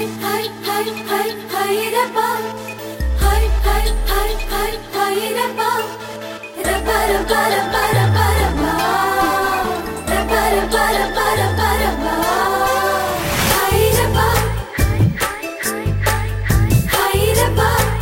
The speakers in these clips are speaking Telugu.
హై హై హై హైరప్ప హై హై హై హై హైరప్ప రప్ప రప్ప రప్ప రప్ప రప్ప రప్ప రప్ప రప్ప రప్ప రప్ప హైరప్ప హైరప్ప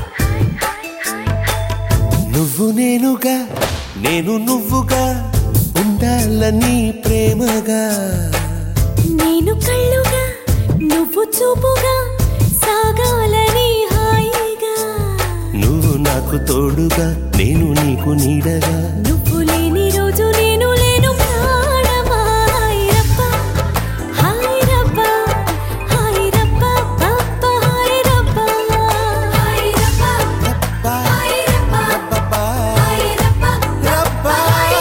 నువ్వు నేనుగా నేను నువ్వుగా ఉండాలని ప్రేమగా నేను కళ్ళుగా నువ్వు చూపుగా సాగాలని హాయిగా నువ్వు నాకు తోడుగా నేను నీకు నీడగా నువ్వు లేని రోజు నేను లేను ప్రాణమా హాయిరప్ప హాయిరప్ప హాయిరప్ప పప్ప హాయిరప్ప హాయిరప్ప రబ్బా, హాయిరప్ప రబ్బబ్బా, హాయిరప్ప రబ్బా.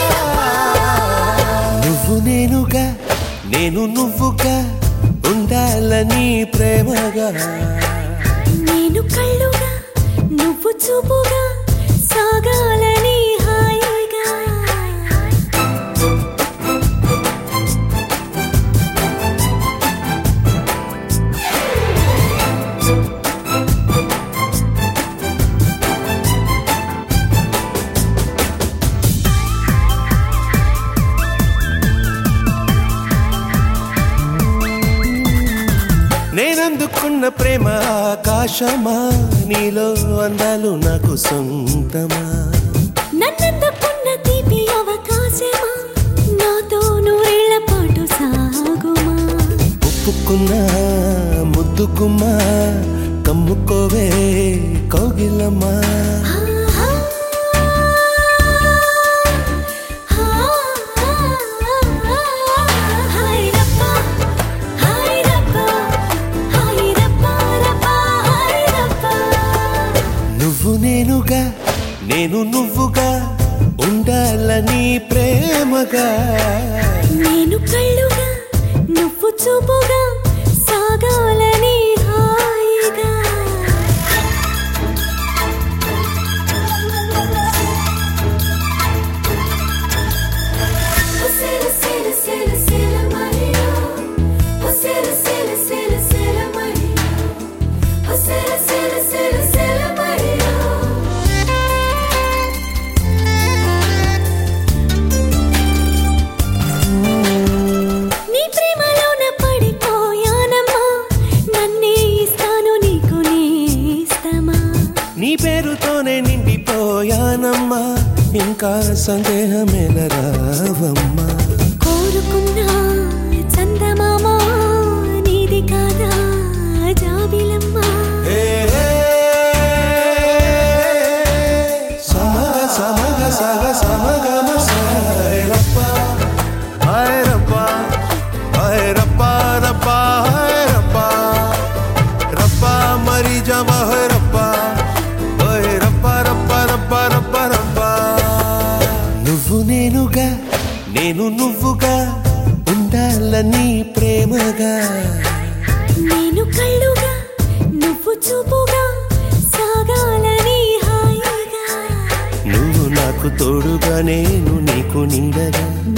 నువ్వు నేనుగా నేను నువ్వుగా ఉండాలని ప్రేమగా నేను కళ్ళుగా నువ్వు చూపుగా సాగాలని హాయిగా నేనందుకున్న ప్రేమ ఆకాశమా నీలో అందాలు నాకు సొంతమా నన్నందుకున్న తీపి అవకాశమా నాతో నూరేళ్ల పాటు సాగుమా ఒప్పుకున్నా ముద్దుకుమ్మా కమ్ముకోవే కౌగిలమ్మా ఆహా. హాయిరప్ప, హాయిరప్ప, హాయిరప్ప, రప్ప, హాయిరప్ప. నువ్వు నేనుగా నేను నువ్వుగా ఉండాలని ప్రేమగా నేను కళ్ళుగా నువ్వు చూపుగా సాగాలని హాయిగా Sela, sela, sela, sela, Maria. Oh, sela, sela, sela, sela, Maria. Oh, sela, sela, sela, sela, Maria. నీ ప్రేమలోన పడిపోయానమ్మా నన్నే ఇస్తాను నీకు నేస్తమా నీ పేరుతోనే నిండిపోయానమ్మా ఇంకా సందేహమేలరావమ్మా కోరుకున్నా చందమామ నీది కాదా జాబిలమ్మా సమగ సమగ సగ సమగమ సాయరప్ప హైరప్ప హైరప్ప రప్ప హైరప్ప రప్ప మరి జమ హైరప్ప హైరప్ప రప్ప రప్ప రప్ప రప్ప నువ్వు నేనుగా నేను నువ్వుగా ఉండాలని ప్రేమగా నేను కళ్ళుగా నువ్వు చూపుగా సాగాలని హాయిగా నువ్వు నాకు తోడుగా నేను నీకు నీడగా